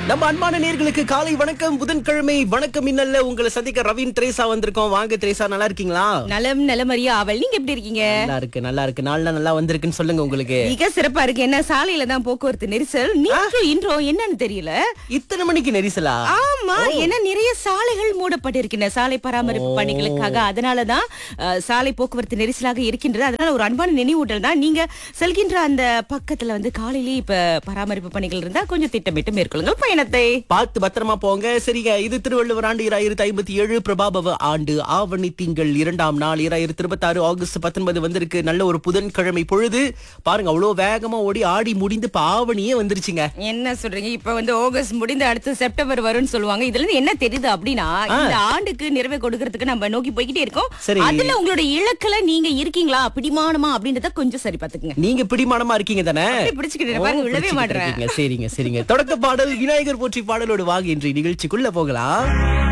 நம்ம அன்பான நேர்களுக்கு காலை வணக்கம் புதன்கிழமை வணக்கம் இன்னல்ல உங்களை சந்திக்க ரவீன் திரேசா வந்திருக்கோம் வாங்க திரேசா நல்லா இருக்கீங்களா நலம் நலமறியா அவள் நீங்க எப்படி இருக்கீங்க நல்லா இருக்கு நல்லா இருக்கு நாள்ல நல்லா வந்திருக்குன்னு சொல்லுங்க உங்களுக்கு மிக சிறப்பா இருக்கு என்ன சாலையில தான் போக்குவரத்து நெரிசல் நீங்க இன்றோ என்னன்னு தெரியல இத்தனை மணிக்கு நெரிசலா ஆமா ஏன்னா நிறைய சாலைகள் மூடப்பட்டிருக்கின்றன சாலை பராமரிப்பு பணிகளுக்காக அதனாலதான் அஹ், சாலை போக்குவரத்து நெரிசலாக இருக்கின்றது அதனால ஒரு அன்பான நினைவூட்டல் தான் நீங்க செல்கின்ற அந்த பக்கத்துல வந்து காலையிலேயே இப்ப பராமரிப்பு பணிகள் இருந்தா கொஞ்சம் திட்டமிட்டு மேற்கொள்ளுங்கள் பயணத்தை பார்த்து பத்திரமா போங்க சரிங்க இது திருவள்ளுவர் ஆண்டு இராயிரத்தி ஐம்பத்தி ஏழு பிரபாபவ ஆண்டு ஆவணி திங்கள் இரண்டாம் நாள் இராயிரத்தி இருபத்தி ஆறு ஆகஸ்ட் பத்தொன்பது வந்திருக்கு நல்ல ஒரு புதன்கிழமை பொழுது பாருங்க அவ்வளவு வேகமா ஓடி ஆடி முடிந்து இப்ப ஆவணியே வந்துருச்சுங்க என்ன சொல்றீங்க இப்ப வந்து ஆகஸ்ட் முடிந்து அடுத்து செப்டம்பர் வரும்னு சொல்லுவாங்க இதுல இருந்து என்ன தெரியுது அப்படின்னா இந்த ஆண்டுக்கு நிறைவை கொடுக்கறதுக்கு நம்ம நோக்கி போய்கிட்டே இருக்கோம் சரி. அதுல உங்களோட இலக்குல நீங்க இருக்கீங்களா பிடிமானமா அப்படின்றத கொஞ்சம் சரி பாத்துக்குங்க நீங்க பிடிமானமா இருக்கீங்க தானே அப்படியே பிடிச்சுக்கிட்டு பாருங்க, ஓ, விழவே பிடிச்சுக்கிட்டு மாட்றேன். இருக்கீங்க. சரிங்க சரிங்க தொடக்க பாடல் விநாயகர் போற்றி பாடலோடு வாங்க இன்றைய நிகழ்ச்சிக்குள்ள போகலாம்